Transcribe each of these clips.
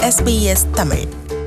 SBS Tamil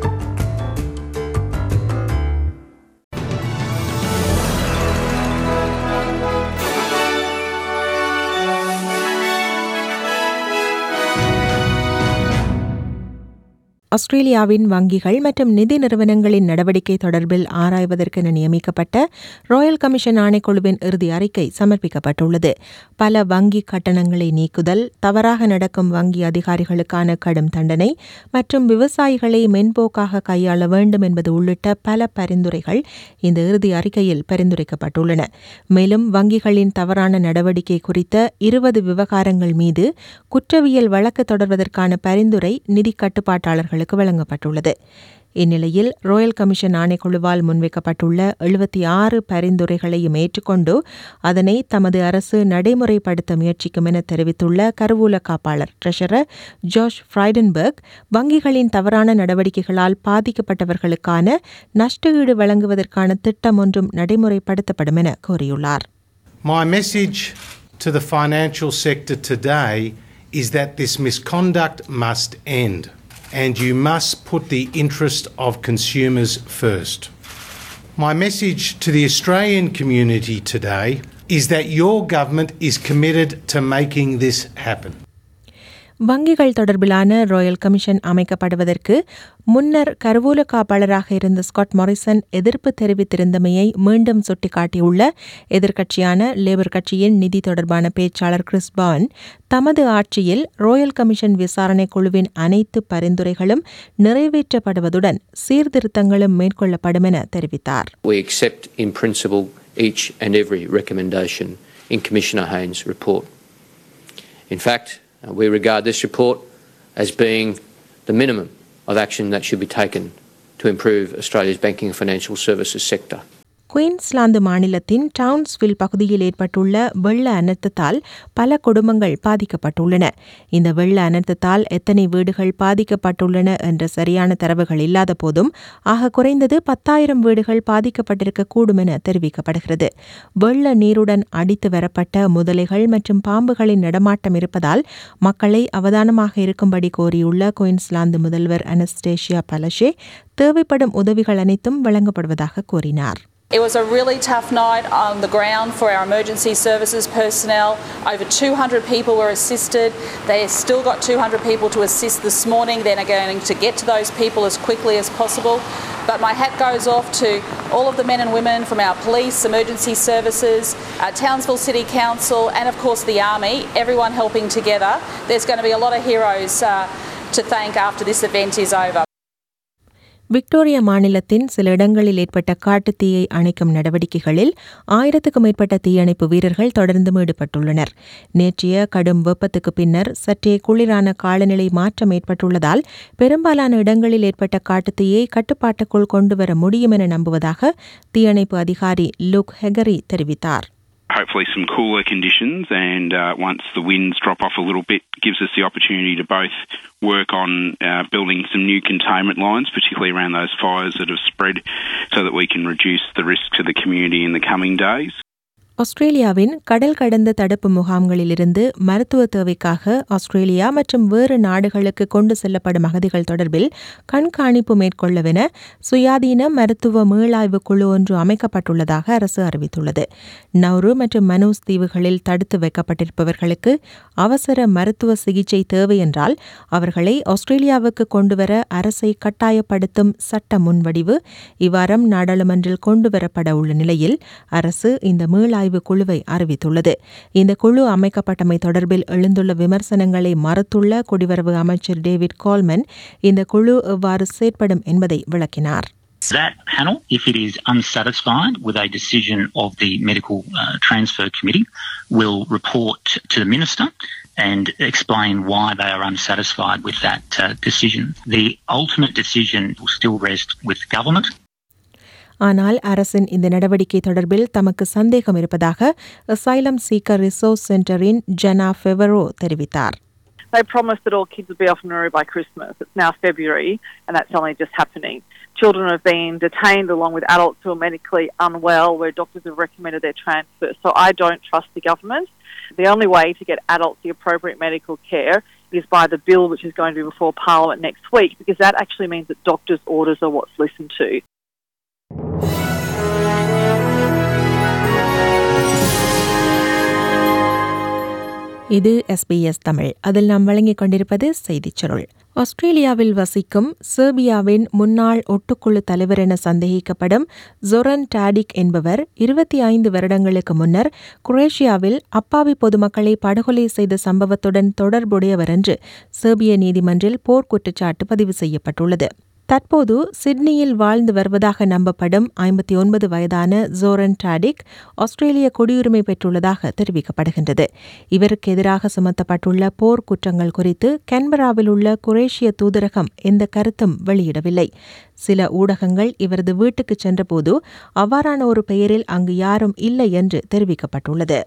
ஆஸ்திரேலியாவின் வங்கிகள் மற்றும் நிதி நிறுவனங்களின் நடவடிக்கை தொடர்பில் ஆராய்வதற்கென நியமிக்கப்பட்ட ராயல் கமிஷன் ஆணைக்குழுவின் இறுதி அறிக்கை சமர்ப்பிக்கப்பட்டுள்ளது பல வங்கி கட்டணங்களை நீக்குதல் தவறாக நடக்கும் வங்கி அதிகாரிகளுக்கான கடும் தண்டனை மற்றும் விவசாயிகளை மென்போக்காக கையாள வேண்டும் என்பது உள்ளிட்ட பல பரிந்துரைகள் இந்த இறுதி அறிக்கையில் பரிந்துரைக்கப்பட்டுள்ளன மேலும் வங்கிகளின் தவறான நடவடிக்கை குறித்த இருபது விவகாரங்கள் மீது குற்றவியல் வழக்கு தொடர்வதற்கான பரிந்துரை நிதி கட்டுப்பாட்டாளர்களுக்கு வழங்கப்பட்டுள்ளது இந்நிலையில் ராயல் கமிஷன் ஆணைக்குழுவால் முன்வைக்கப்பட்டுள்ள எழுபத்தி ஆறு பரிந்துரைகளையும் ஏற்றுக்கொண்டு அதனை தமது அரசு நடைமுறைப்படுத்த முயற்சிக்கும் என தெரிவித்துள்ள கருவூல காப்பாளர் ட்ரெஷரர் ஜார்ஜ் ஃப்ரைடன்பர்க் வங்கிகளின் தவறான நடவடிக்கைகளால் பாதிக்கப்பட்டவர்களுக்கான நஷ்டஈடு வழங்குவதற்கான திட்டம் ஒன்றும் நடைமுறைப்படுத்தப்படும் என கூறியுள்ளார் My message to the financial sector today is that this misconduct must end and you must put the interest of consumers first. My message to the Australian community today is that your government is committed to making this happen. வங்கிகள் தொடர்பிலான Royal commission அமைக்கப்படுவதற்கு முன்னர் கருவூல காப்பாளராக இருந்த Scott Morrison எதிர்ப்பு தெரிவித்திருந்தமையை மீண்டும் சுட்டிக்காட்டியுள்ள எதிர்க்கட்சியான labour கட்சியின் நிதி தொடர்பான பேச்சாளர் கிறிஸ் பான் தமது ஆட்சியில் ராயல் கமிஷன் விசாரணை குழுவின் அனைத்து பரிந்துரைகளும் நிறைவேற்றப்படுவதுடன் சீர்திருத்தங்களும் மேற்கொள்ளப்படும் என தெரிவித்தார் We accept in principle each and every recommendation in Commissioner Haynes' report. In fact, uh, we regard this report as being the minimum of action that should be taken to improve Australia's banking and financial services sector. Queensland மாநிலத்தின் Townsville பகுதியில் ஏற்பட்டுள்ள வெள்ள அனர்த்தத்தால் பல குடும்பங்கள் பாதிக்கப்பட்டுள்ளன இந்த வெள்ள அனர்த்தத்தால் எத்தனை வீடுகள் பாதிக்கப்பட்டுள்ளன என்ற சரியான தரவுகள் இல்லாத போதும் ஆக குறைந்தது பத்தாயிரம் வீடுகள் பாதிக்கப்பட்டிருக்கக்கூடும் என தெரிவிக்கப்படுகிறது வெள்ள நீருடன் அடித்து வரப்பட்ட முதலைகள் மற்றும் பாம்புகளின் நடமாட்டம் இருப்பதால் மக்களை அவதானமாக இருக்கும்படி கோரியுள்ள குயின்ஸ்லாந்து முதல்வர் அனஸ்டேஷியா பலஷே தேவைப்படும் உதவிகள் அனைத்தும் வழங்கப்படுவதாக கூறினார் It was a really tough night on the ground for our emergency services personnel. Over 200 people were assisted. They still got 200 people to assist this morning. They're going to get to those people as quickly as possible. But my hat goes off to all of the men and women from our police, emergency services, our Townsville City Council, and of course the Army, everyone helping together. There's going to be a lot of heroes uh, to thank after this event is over. Victoria மாநிலத்தின் சில இடங்களில் ஏற்பட்ட காட்டுத் தீயை அணைக்கும் நடவடிக்கைகளில் ஆயிரத்துக்கும் மேற்பட்ட தீயணைப்பு வீரர்கள் தொடர்ந்து ஈடுபட்டுள்ளனர் நேற்றைய கடும் வெப்பத்துக்கு பின்னர் சற்றே குளிரான காலநிலை மாற்றம் ஏற்பட்டுள்ளதால் பெரும்பாலான இடங்களில் ஏற்பட்ட காட்டுத் தீயை கட்டுப்பாட்டுக்குள் கொண்டுவர முடியும் என நம்புவதாக தீயணைப்பு அதிகாரி லுக் ஹெகரி தெரிவித்தார் hopefully some cooler conditions and uh, once the winds drop off a little bit gives us the opportunity to both work on uh, building some new containment lines particularly around those fires that have spread so that we can reduce the risk to the community in the coming days ஆஸ்திரேலியாவின் கடல் கடந்த தடுப்பு முகாம்களிலிருந்து மருத்துவ தேவைக்காக Australia மற்றும் வேறு நாடுகளுக்கு கொண்டு செல்லப்படும் அகதிகள் தொடர்பில் கண்காணிப்பு மேற்கொள்ளவென சுயாதீன மருத்துவ மீளாய்வு குழு ஒன்று அமைக்கப்பட்டுள்ளதாக அரசு அறிவித்துள்ளது நௌரு மற்றும் மனூஸ் தீவுகளில் தடுத்து வைக்கப்பட்டிருப்பவர்களுக்கு அவசர மருத்துவ சிகிச்சை தேவை என்றால் அவர்களை ஆஸ்திரேலியாவுக்கு கொண்டுவர அரசை கட்டாயப்படுத்தும் சட்ட முன்வடிவு இவ்வாரம் நாடாளுமன்றில் கொண்டுவரப்பட உள்ள நிலையில் அரசு இந்த மீளாய்வு ஆய்வு குழுவை அறிவித்துள்ளது இந்த குழு அமைக்கப்பட்டமை தொடர்பில் எழுந்துள்ள விமர்சனங்களை மறுத்துள்ள குடிவரவு அமைச்சர் டேவிட் கோல்மன் இந்த குழு எவ்வாறு செயற்படும் என்பதை விளக்கினார் That panel, if it is unsatisfied with a decision of the Medical uh, Transfer Committee, will report to the Minister and explain why they are unsatisfied with that uh, decision. The ultimate decision will still rest with government. ஆனால் அரசின் இந்த நடவடிக்கை தொடர்பில் தமக்கு சந்தேகம் இருப்பதாக asylum seeker resource சென்டரின் ஜனா ஃபெவரோ தெரிவித்தார் They promised that all kids would be off Nauru by Christmas. It's now February, and that's only just happening. Children have been detained along with adults who are medically unwell, where doctors have recommended their transfer. So I don't trust the government. The only way to get adults the appropriate medical care is by the bill which is going to be before Parliament next week, because that actually means that doctors' orders are what's listened to. இது SBS Tamil அதில் நாம் வழங்கிக் கொண்டிருப்பது செய்திச் சுருள் ஆஸ்திரேலியாவில் வசிக்கும் செர்பியாவின் முன்னாள் ஒட்டுக்குழு தலைவர் என சந்தேகிக்கப்படும் ஜொரன் டாடிக் என்பவர் இருபத்தி ஐந்து வருடங்களுக்கு முன்னர் குரேஷியாவில் அப்பாவி பொதுமக்களை படுகொலை செய்த சம்பவத்துடன் தொடர்புடையவர் என்று செர்பிய நீதிமன்றில் போர்க்குற்றச்சாட்டு பதிவு செய்யப்பட்டுள்ளது தற்போது சிட்னியில் வாழ்ந்து வருவதாக நம்பப்படும் ஐம்பத்தி ஒன்பது வயதான ஜோரன் டாடிக் ஆஸ்திரேலிய குடியுரிமை பெற்றுள்ளதாக தெரிவிக்கப்படுகின்றது இவருக்கு எதிராக சுமத்தப்பட்டுள்ள போர் குற்றங்கள் குறித்து கன்பராவில் உள்ள குரேஷிய தூதரகம் எந்த கருத்தும் வெளியிடவில்லை சில ஊடகங்கள் இவரது வீட்டுக்கு சென்றபோது அவ்வாறான ஒரு பெயரில் அங்கு யாரும் இல்லை என்று தெரிவிக்கப்பட்டுள்ளது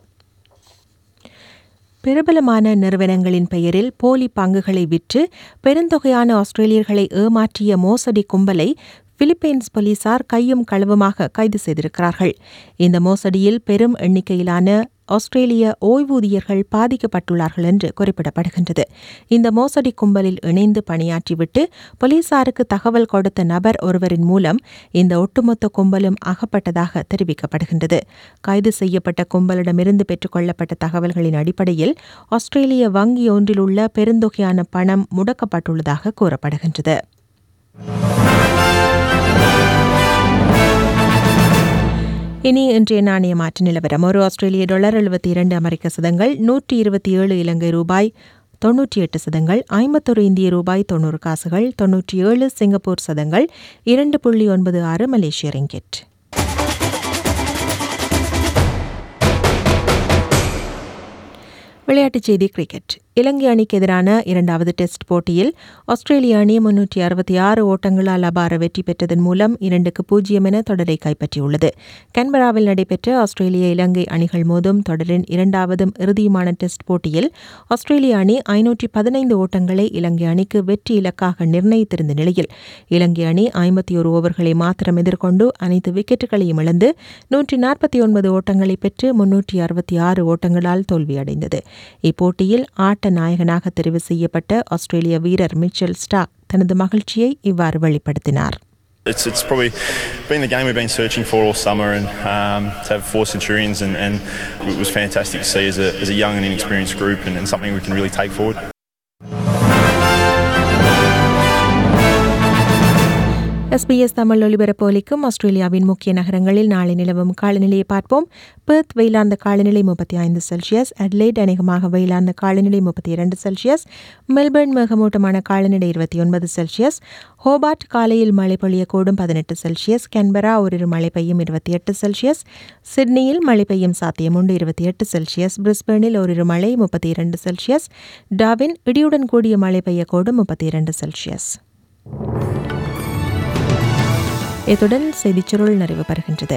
பிரபலமான நிறுவனங்களின் பெயரில் போலி பங்குகளை விற்று பெருந்தொகையான ஆஸ்திரேலியர்களை ஏமாற்றிய மோசடி கும்பலை பிலிப்பைன்ஸ் போலீசார் கையும் களவுமாக கைது செய்திருக்கிறார்கள் இந்த மோசடியில் பெரும் எண்ணிக்கையிலான ஆஸ்திரேலிய ஓய்வூதியர்கள் பாதிக்கப்பட்டுள்ளார்கள் என்று குறிப்பிடப்படுகின்றது இந்த மோசடி கும்பலில் இணைந்து பணியாற்றிவிட்டு போலீசாருக்கு தகவல் கொடுத்த நபர் ஒருவரின் மூலம் இந்த ஒட்டுமொத்த கும்பலும் அகப்பட்டதாக தெரிவிக்கப்படுகின்றது கைது செய்யப்பட்ட கும்பலிடமிருந்து பெற்றுக்கொள்ளப்பட்ட தகவல்களின் அடிப்படையில் ஆஸ்திரேலிய வங்கி ஒன்றில் உள்ள பெருந்தொகையான பணம் முடக்கப்பட்டுள்ளதாக கூறப்படுகின்றது இனி இன்றைய நாணய மாற்று நிலவரம் ஒரு ஆஸ்திரேலிய டாலர் எழுபத்தி இரண்டு அமெரிக்க சதங்கள் நூற்றி இருபத்தி ஏழு இலங்கை ரூபாய் தொன்னூற்றி எட்டு சதங்கள் ஐம்பத்தொரு இந்திய ரூபாய் தொண்ணூறு காசுகள் தொன்னூற்றி ஏழு சிங்கப்பூர் சதங்கள் இரண்டு புள்ளி ஒன்பது ஆறு மலேசிய ரிங்கெட் விளையாட்டுச் செய்தி கிரிக்கெட் இலங்கை அணிக்கு எதிரான இரண்டாவது டெஸ்ட் போட்டியில் ஆஸ்திரேலிய அணி முன்னூற்றி அறுபத்தி ஆறு ஓட்டங்களால் அபார வெற்றி பெற்றதன் மூலம் இரண்டுக்கு பூஜ்ஜியம் என தொடரை கைப்பற்றியுள்ளது கன்பராவில் நடைபெற்ற ஆஸ்திரேலிய இலங்கை அணிகள் மோதும் தொடரின் இரண்டாவதும் இறுதியுமான டெஸ்ட் போட்டியில் ஆஸ்திரேலிய அணி ஐநூற்றி பதினைந்து ஓட்டங்களை இலங்கை அணிக்கு வெற்றி இலக்காக நிர்ணயித்திருந்த நிலையில் இலங்கை அணி ஐம்பத்தி ஒரு ஓவர்களை மாத்திரம் எதிர்கொண்டு அனைத்து விக்கெட்டுகளையும் இழந்து நூற்றி நாற்பத்தி ஒன்பது ஓட்டங்களை பெற்று முன்னூற்றி அறுபத்தி ஆறு ஓட்டங்களால் தோல்வியடைந்தது இப்போட்டியில் ஆட்ட நாயகனாக தெரிவு செய்யப்பட்ட ஆஸ்திரேலிய வீரர் மிச்சல் ஸ்டாக் தனது மகிழ்ச்சியை இவ்வாறு வெளிப்படுத்தினார் It's, it's probably been the game we've been searching for all summer, and um, to have four Centurions, and, and it was fantastic to see as a, as a young and inexperienced group, and, and something we can really take forward. SBS Tamil ஒலிபரப்பு ஒலிக்கும் ஆஸ்திரேலியாவின் முக்கிய நகரங்களில் நாளை நிலவும் காலநிலையை பார்ப்போம் Perth வெயிலார்ந்த காலநிலை முப்பத்தி ஐந்து செல்சியஸ் அட்லைட் அநேகமாக வெயிலார்ந்த காலநிலை முப்பத்தி இரண்டு செல்சியஸ் மெல்பர்ன் மேகமூட்டமான காலநிலை இருபத்தி ஒன்பது செல்சியஸ் ஹோபார்ட் காலையில் மழை பொழியக்கூடும் பதினெட்டு செல்சியஸ் கேன்பரா ஓரிரு மழை பெய்யும் இருபத்தி எட்டு செல்சியஸ் சிட்னியில் மழை பெய்யும் சாத்தியம் உண்டு இருபத்தி எட்டு செல்சியஸ் பிரிஸ்பேனில் ஓரிரு மழை முப்பத்தி இரண்டு செல்சியஸ் டாவின் இடியுடன் கூடிய மழை பெய்யக்கூடும் முப்பத்தி இரண்டு செல்சியஸ் இத்துடன் செய்திச்சுருள் நிறைவு பெறுகின்றது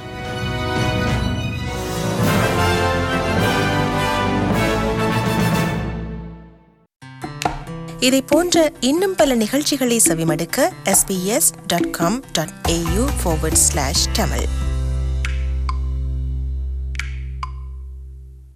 இதை போன்ற இன்னும் பல நிகழ்ச்சிகளை செவிமடுக்க SBS dot com dot AU Tamil